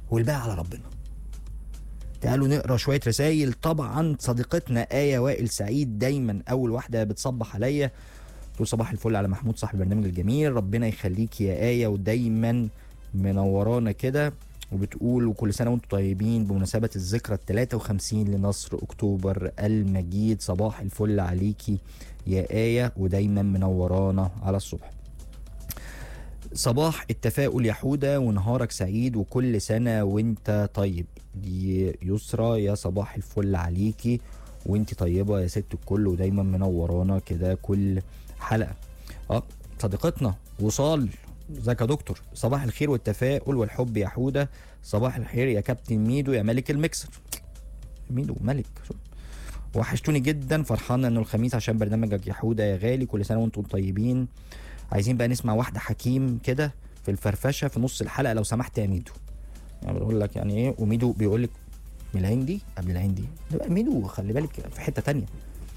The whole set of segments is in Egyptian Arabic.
والباقي على ربنا تعالوا نقرا شويه رسائل طبعا صديقتنا ايه وائل سعيد دايما اول واحده بتصبح عليا تقول صباح الفل على محمود صاحب البرنامج الجميل ربنا يخليك يا ايه ودايما منورانا كده وبتقول وكل سنه وانتم طيبين بمناسبه الذكرى ال 53 لنصر اكتوبر المجيد صباح الفل عليكي يا ايه ودايما منورانا على الصبح صباح التفاؤل يا حودة ونهارك سعيد وكل سنة وانت طيب دي يسرى يا صباح الفل عليكي وانت طيبة يا ست الكل ودايما منورانا كده كل حلقة اه صديقتنا وصال ازيك يا دكتور صباح الخير والتفاؤل والحب يا حودة صباح الخير يا كابتن ميدو يا ملك المكسر ميدو ملك وحشتوني جدا فرحان انه الخميس عشان برنامجك يا حودة يا غالي كل سنة وانتم طيبين عايزين بقى نسمع واحدة حكيم كده في الفرفشة في نص الحلقة لو سمحت يا ميدو يعني بقول لك يعني ايه وميدو بيقول لك من الهندي قبل الهندي ده بقى ميدو خلي بالك في حتة تانية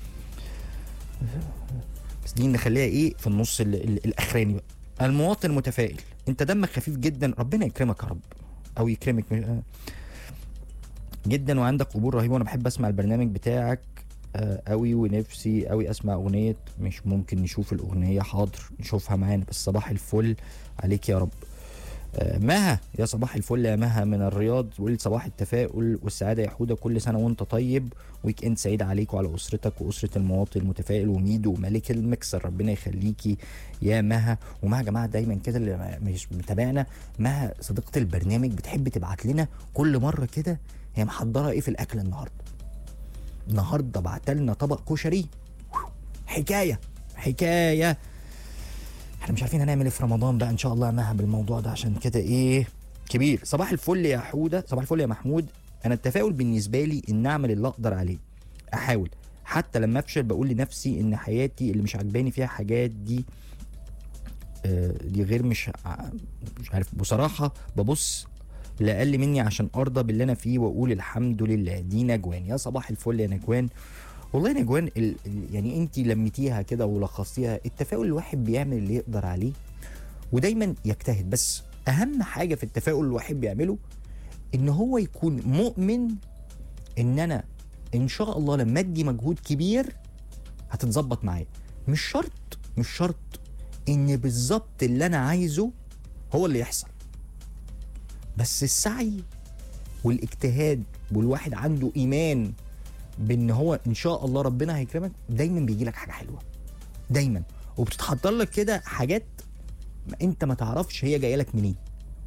بس دي نخليها ايه في النص ال ال الاخراني بقى المواطن المتفائل انت دمك خفيف جدا ربنا يكرمك يا رب او يكرمك آه. جدا وعندك قبول رهيب وانا بحب اسمع البرنامج بتاعك آه، قوي ونفسي قوي اسمع اغنيه مش ممكن نشوف الاغنيه حاضر نشوفها معانا بس صباح الفل عليك يا رب آه، مها يا صباح الفل يا مها من الرياض بقول صباح التفاؤل والسعاده يا حوده كل سنه وانت طيب ويك اند سعيد عليك وعلى اسرتك واسره المواطن المتفائل وميدو وملك المكسر ربنا يخليكي يا مها ومها يا جماعه دايما كده اللي مش متابعنا مها صديقه البرنامج بتحب تبعت لنا كل مره كده هي محضره ايه في الاكل النهارده النهارده بعت لنا طبق كشري حكايه حكايه احنا مش عارفين هنعمل ايه في رمضان بقى ان شاء الله مها بالموضوع ده عشان كده ايه كبير صباح الفل يا حوده صباح الفل يا محمود انا التفاؤل بالنسبه لي ان اعمل اللي اقدر عليه احاول حتى لما افشل بقول لنفسي ان حياتي اللي مش عجباني فيها حاجات دي آه، دي غير مش ع- مش عارف بصراحه ببص لاقل مني عشان ارضى باللي انا فيه واقول الحمد لله دي نجوان يا صباح الفل يا نجوان والله يا نجوان ال... ال- يعني انت لميتيها كده ولخصتيها التفاؤل الواحد بيعمل اللي يقدر عليه ودايما يجتهد بس اهم حاجه في التفاؤل الواحد بيعمله ان هو يكون مؤمن ان انا ان شاء الله لما ادي مجهود كبير هتتظبط معايا مش شرط مش شرط ان بالظبط اللي انا عايزه هو اللي يحصل بس السعي والاجتهاد والواحد عنده ايمان بان هو ان شاء الله ربنا هيكرمك دايما بيجي لك حاجه حلوه دايما وبتتحضر لك كده حاجات ما انت ما تعرفش هي جايه لك منين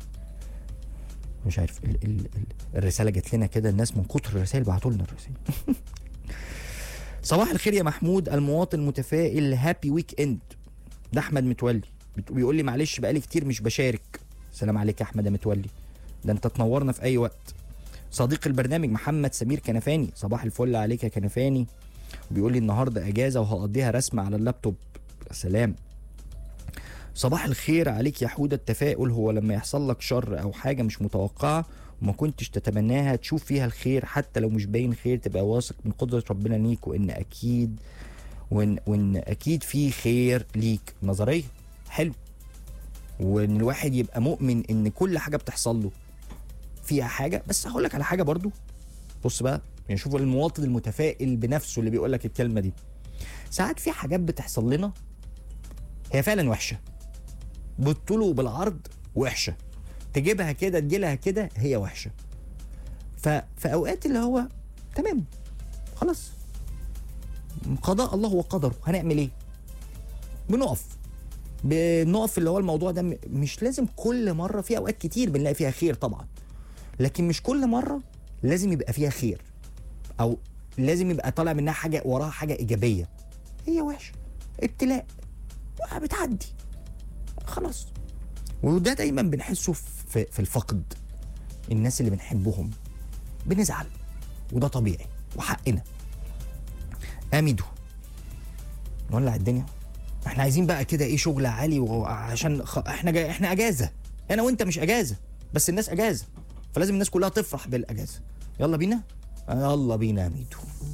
مش عارف ال ال ال الرساله جات لنا كده الناس من كتر الرسائل بعتوا لنا الرسائل صباح الخير يا محمود المواطن المتفائل هابي ويك اند ده احمد متولي بت- بيقول لي معلش بقالي كتير مش بشارك سلام عليك يا احمد يا متولي ده انت تنورنا في اي وقت صديق البرنامج محمد سمير كنفاني صباح الفل عليك يا كنفاني بيقول لي النهارده اجازه وهقضيها رسم على اللابتوب يا سلام صباح الخير عليك يا حوده التفاؤل هو لما يحصل لك شر او حاجه مش متوقعه وما كنتش تتمناها تشوف فيها الخير حتى لو مش باين خير تبقى واثق من قدره ربنا ليك وان اكيد وان وان اكيد في خير ليك نظريه حلو وان الواحد يبقى مؤمن ان كل حاجه بتحصل له فيها حاجه بس هقول لك على حاجه برضو بص بقى يعني شوف المواطن المتفائل بنفسه اللي بيقول لك الكلمه دي ساعات في حاجات بتحصل لنا هي فعلا وحشه بالطول وبالعرض وحشه تجيبها كده تجيلها كده هي وحشه ففي اوقات اللي هو تمام خلاص قضاء الله وقدره هنعمل ايه بنقف بنقف اللي هو الموضوع ده م- مش لازم كل مره في اوقات كتير بنلاقي فيها خير طبعا لكن مش كل مره لازم يبقى فيها خير او لازم يبقى طالع منها حاجه وراها حاجه ايجابيه هي وحشه ابتلاء بتعدي خلاص وده دايما بنحسه في, في الفقد الناس اللي بنحبهم بنزعل وده طبيعي وحقنا اميدو نولع الدنيا احنا عايزين بقى كده ايه شغل عالي وعشان خ... احنا جاي... احنا اجازه انا وانت مش اجازه بس الناس اجازه فلازم الناس كلها تفرح بالاجازه يلا بينا يلا بينا يا ميدو